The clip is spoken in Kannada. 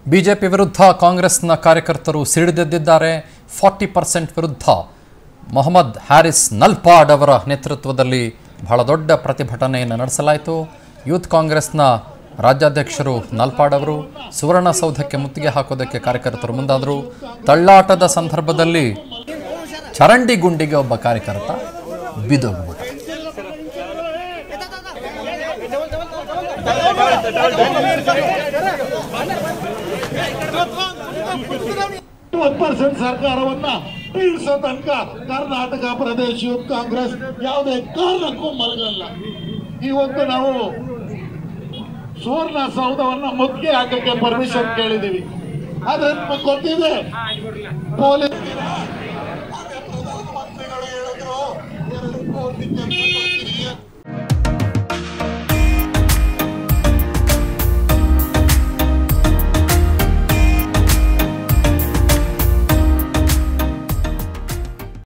ಬಿಜೆಪಿ ವಿರುದ್ಧ ಕಾಂಗ್ರೆಸ್ನ ಕಾರ್ಯಕರ್ತರು ಸಿಡಿದೆದ್ದಿದ್ದಾರೆ ಫಾರ್ಟಿ ಪರ್ಸೆಂಟ್ ವಿರುದ್ಧ ಮೊಹಮ್ಮದ್ ಹ್ಯಾರಿಸ್ ನಲ್ಪಾಡ್ ಅವರ ನೇತೃತ್ವದಲ್ಲಿ ಬಹಳ ದೊಡ್ಡ ಪ್ರತಿಭಟನೆಯನ್ನು ನಡೆಸಲಾಯಿತು ಯೂತ್ ಕಾಂಗ್ರೆಸ್ನ ರಾಜ್ಯಾಧ್ಯಕ್ಷರು ನಲ್ಪಾಡ್ ಅವರು ಸುವರ್ಣಸೌಧಕ್ಕೆ ಮುತ್ತಿಗೆ ಹಾಕೋದಕ್ಕೆ ಕಾರ್ಯಕರ್ತರು ಮುಂದಾದರು ತಳ್ಳಾಟದ ಸಂದರ್ಭದಲ್ಲಿ ಚರಂಡಿ ಗುಂಡಿಗೆ ಒಬ್ಬ ಕಾರ್ಯಕರ್ತ ಬಿದ್ದೋಗ್ಬಿಟ್ಟ ಐವತ್ತು ಪರ್ಸೆಂಟ್ ಸರ್ಕಾರವನ್ನ ಬೀಳ್ಸೋ ತನಕ ಕರ್ನಾಟಕ ಪ್ರದೇಶ ಯೂತ್ ಕಾಂಗ್ರೆಸ್ ಯಾವುದೇ ಕಾರಣಕ್ಕೂ ಮಲಗಲ್ಲ ಇವತ್ತು ನಾವು ಸುವರ್ಣ ಸೌಧವನ್ನ ಮುತ್ತಿಗೆ ಹಾಕಕ್ಕೆ ಪರ್ಮಿಷನ್ ಕೇಳಿದೀವಿ ಆದ್ರೆ ನಿಮಗೆ ಗೊತ್ತಿದೆ ಪೊಲೀಸ್ ಪ್ರಧಾನಮಂತ್ರಿಗಳು ಹೇಳಿದ್ರು ಎರಡು ಕೋಟಿ ಜನರು